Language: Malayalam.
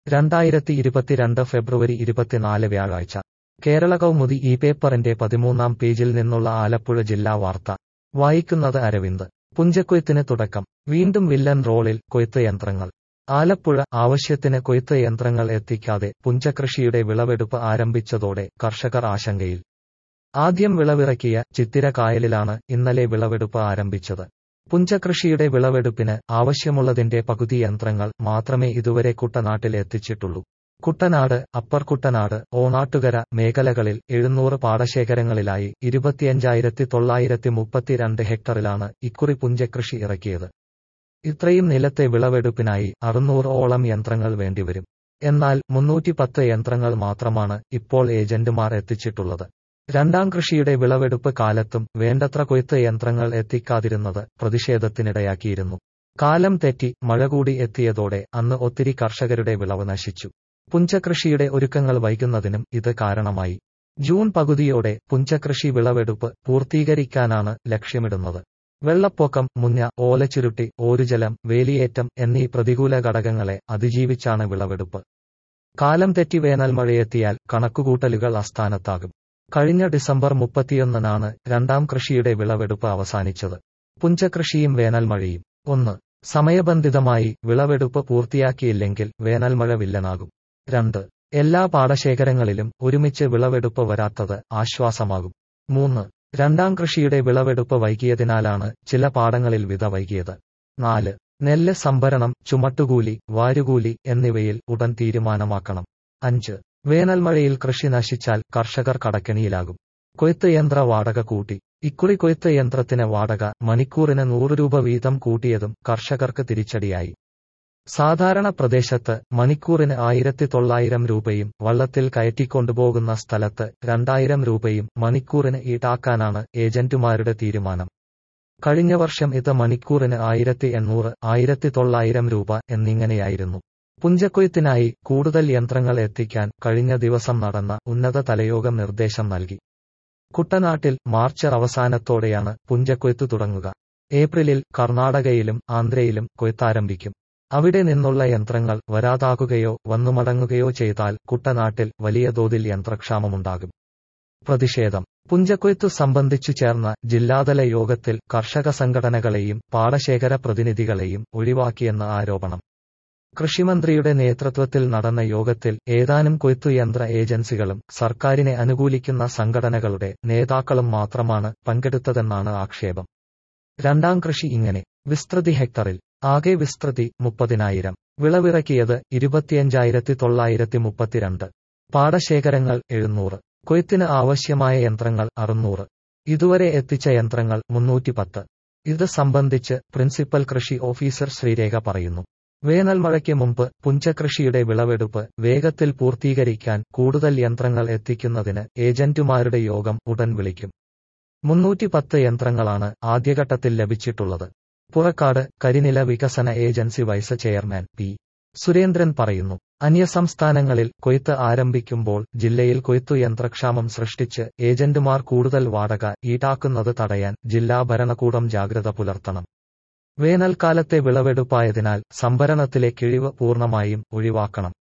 രണ്ടായിരത്തി ഇരുപത്തിരണ്ട് ഫെബ്രുവരി ഇരുപത്തിനാല് വ്യാഴാഴ്ച കേരള കൗമുദി ഈ പേപ്പറിന്റെ പതിമൂന്നാം പേജിൽ നിന്നുള്ള ആലപ്പുഴ ജില്ലാ വാർത്ത വായിക്കുന്നത് അരവിന്ദ് പുഞ്ചക്കൊയ്ത്തിന് തുടക്കം വീണ്ടും വില്ലൻ റോളിൽ കൊയ്ത്ത് യന്ത്രങ്ങൾ ആലപ്പുഴ ആവശ്യത്തിന് കൊയ്ത്ത് യന്ത്രങ്ങൾ എത്തിക്കാതെ പുഞ്ചകൃഷിയുടെ വിളവെടുപ്പ് ആരംഭിച്ചതോടെ കർഷകർ ആശങ്കയിൽ ആദ്യം വിളവിറക്കിയ ചിത്തിര കായലിലാണ് ഇന്നലെ വിളവെടുപ്പ് ആരംഭിച്ചത് പുഞ്ചകൃഷിയുടെ വിളവെടുപ്പിന് ആവശ്യമുള്ളതിന്റെ പകുതി യന്ത്രങ്ങൾ മാത്രമേ ഇതുവരെ കുട്ടനാട്ടിൽ എത്തിച്ചിട്ടുള്ളൂ കുട്ടനാട് അപ്പർ കുട്ടനാട് ഓണാട്ടുകര മേഖലകളിൽ എഴുന്നൂറ് പാടശേഖരങ്ങളിലായി ഇരുപത്തിയഞ്ചായിരത്തി തൊള്ളായിരത്തി മുപ്പത്തിരണ്ട് ഹെക്ടറിലാണ് ഇക്കുറി പുഞ്ചകൃഷി ഇറക്കിയത് ഇത്രയും നിലത്തെ വിളവെടുപ്പിനായി അറുന്നൂറോളം യന്ത്രങ്ങൾ വേണ്ടിവരും എന്നാൽ മുന്നൂറ്റിപ്പത്ത് യന്ത്രങ്ങൾ മാത്രമാണ് ഇപ്പോൾ ഏജന്റുമാർ എത്തിച്ചിട്ടുള്ളത് രണ്ടാം കൃഷിയുടെ വിളവെടുപ്പ് കാലത്തും വേണ്ടത്ര കൊയ്ത്ത് യന്ത്രങ്ങൾ എത്തിക്കാതിരുന്നത് പ്രതിഷേധത്തിനിടയാക്കിയിരുന്നു കാലം തെറ്റി മഴ കൂടി എത്തിയതോടെ അന്ന് ഒത്തിരി കർഷകരുടെ വിളവ് നശിച്ചു പുഞ്ചകൃഷിയുടെ ഒരുക്കങ്ങൾ വൈകുന്നതിനും ഇത് കാരണമായി ജൂൺ പകുതിയോടെ പുഞ്ചകൃഷി വിളവെടുപ്പ് പൂർത്തീകരിക്കാനാണ് ലക്ഷ്യമിടുന്നത് വെള്ളപ്പൊക്കം മുഞ്ഞ ഓലച്ചുരുട്ടി ഓരുജലം വേലിയേറ്റം എന്നീ പ്രതികൂല ഘടകങ്ങളെ അതിജീവിച്ചാണ് വിളവെടുപ്പ് കാലം തെറ്റി വേനൽ മഴയെത്തിയാൽ കണക്കുകൂട്ടലുകൾ അസ്ഥാനത്താകും കഴിഞ്ഞ ഡിസംബർ മുപ്പത്തിയൊന്നിനാണ് രണ്ടാം കൃഷിയുടെ വിളവെടുപ്പ് അവസാനിച്ചത് പുഞ്ചകൃഷിയും വേനൽ മഴയും ഒന്ന് സമയബന്ധിതമായി വിളവെടുപ്പ് പൂർത്തിയാക്കിയില്ലെങ്കിൽ വേനൽ മഴ വില്ലനാകും രണ്ട് എല്ലാ പാടശേഖരങ്ങളിലും ഒരുമിച്ച് വിളവെടുപ്പ് വരാത്തത് ആശ്വാസമാകും മൂന്ന് രണ്ടാം കൃഷിയുടെ വിളവെടുപ്പ് വൈകിയതിനാലാണ് ചില പാടങ്ങളിൽ വിത വൈകിയത് നാല് നെല്ല് സംഭരണം ചുമട്ടുകൂലി വാരുകൂലി എന്നിവയിൽ ഉടൻ തീരുമാനമാക്കണം അഞ്ച് വേനൽമഴയിൽ കൃഷി നശിച്ചാൽ കർഷകർ കടക്കെണിയിലാകും കൊയ്ത്ത് യന്ത്ര വാടക കൂട്ടി ഇക്കുറി കൊയ്ത്ത് യന്ത്രത്തിന് വാടക മണിക്കൂറിന് നൂറ് രൂപ വീതം കൂട്ടിയതും കർഷകർക്ക് തിരിച്ചടിയായി സാധാരണ പ്രദേശത്ത് മണിക്കൂറിന് ആയിരത്തി തൊള്ളായിരം രൂപയും വള്ളത്തിൽ കയറ്റിക്കൊണ്ടുപോകുന്ന സ്ഥലത്ത് രണ്ടായിരം രൂപയും മണിക്കൂറിന് ഈടാക്കാനാണ് ഏജന്റുമാരുടെ തീരുമാനം കഴിഞ്ഞ വർഷം ഇത് മണിക്കൂറിന് ആയിരത്തി എണ്ണൂറ് ആയിരത്തി തൊള്ളായിരം രൂപ എന്നിങ്ങനെയായിരുന്നു പുഞ്ചക്കൊയ്ത്തിനായി കൂടുതൽ യന്ത്രങ്ങൾ എത്തിക്കാൻ കഴിഞ്ഞ ദിവസം നടന്ന ഉന്നത തലയോഗം നിർദ്ദേശം നൽകി കുട്ടനാട്ടിൽ മാർച്ച് അവസാനത്തോടെയാണ് പുഞ്ചക്കൊയ്ത്ത് തുടങ്ങുക ഏപ്രിലിൽ കർണാടകയിലും ആന്ധ്രയിലും കൊയ്ത്താരംഭിക്കും അവിടെ നിന്നുള്ള യന്ത്രങ്ങൾ വരാതാകുകയോ വന്നുമടങ്ങുകയോ ചെയ്താൽ കുട്ടനാട്ടിൽ വലിയ തോതിൽ യന്ത്രക്ഷാമമുണ്ടാകും പ്രതിഷേധം പുഞ്ചക്കൊയ്ത്തു സംബന്ധിച്ചു ചേർന്ന ജില്ലാതല യോഗത്തിൽ കർഷക സംഘടനകളെയും പാടശേഖര പ്രതിനിധികളെയും ഒഴിവാക്കിയെന്ന ആരോപണം കൃഷിമന്ത്രിയുടെ നേതൃത്വത്തിൽ നടന്ന യോഗത്തിൽ ഏതാനും കൊയ്ത്തുയന്ത്ര ഏജൻസികളും സർക്കാരിനെ അനുകൂലിക്കുന്ന സംഘടനകളുടെ നേതാക്കളും മാത്രമാണ് പങ്കെടുത്തതെന്നാണ് ആക്ഷേപം രണ്ടാം കൃഷി ഇങ്ങനെ വിസ്തൃതി ഹെക്ടറിൽ ആകെ വിസ്തൃതി മുപ്പതിനായിരം വിളവിറക്കിയത് ഇരുപത്തിയഞ്ചായിരത്തി തൊള്ളായിരത്തി മുപ്പത്തിരണ്ട് പാടശേഖരങ്ങൾ എഴുന്നൂറ് കൊയ്ത്തിന് ആവശ്യമായ യന്ത്രങ്ങൾ അറുന്നൂറ് ഇതുവരെ എത്തിച്ച യന്ത്രങ്ങൾ മുന്നൂറ്റിപ്പത്ത് ഇത് സംബന്ധിച്ച് പ്രിൻസിപ്പൽ കൃഷി ഓഫീസർ ശ്രീരേഖ പറയുന്നു വേനൽമഴയ്ക്ക് മുമ്പ് പുഞ്ചകൃഷിയുടെ വിളവെടുപ്പ് വേഗത്തിൽ പൂർത്തീകരിക്കാൻ കൂടുതൽ യന്ത്രങ്ങൾ എത്തിക്കുന്നതിന് ഏജന്റുമാരുടെ യോഗം ഉടൻ വിളിക്കും മുന്നൂറ്റിപ്പത്ത് യന്ത്രങ്ങളാണ് ആദ്യഘട്ടത്തിൽ ലഭിച്ചിട്ടുള്ളത് പുറക്കാട് കരിനില വികസന agency vice chairman P Surendran പറയുന്നു അന്യസംസ്ഥാനങ്ങളിൽ കൊയ്ത്ത് ആരംഭിക്കുമ്പോൾ ജില്ലയിൽ കൊയ്ത്തു യന്ത്രക്ഷാമം സൃഷ്ടിച്ച് ഏജന്റുമാർ കൂടുതൽ വാടക ഈടാക്കുന്നത് തടയാൻ ജില്ലാ ഭരണകൂടം ജാഗ്രത പുലർത്തണം വേനൽക്കാലത്തെ വിളവെടുപ്പായതിനാൽ സംഭരണത്തിലെ കിഴിവ് പൂർണ്ണമായും ഒഴിവാക്കണം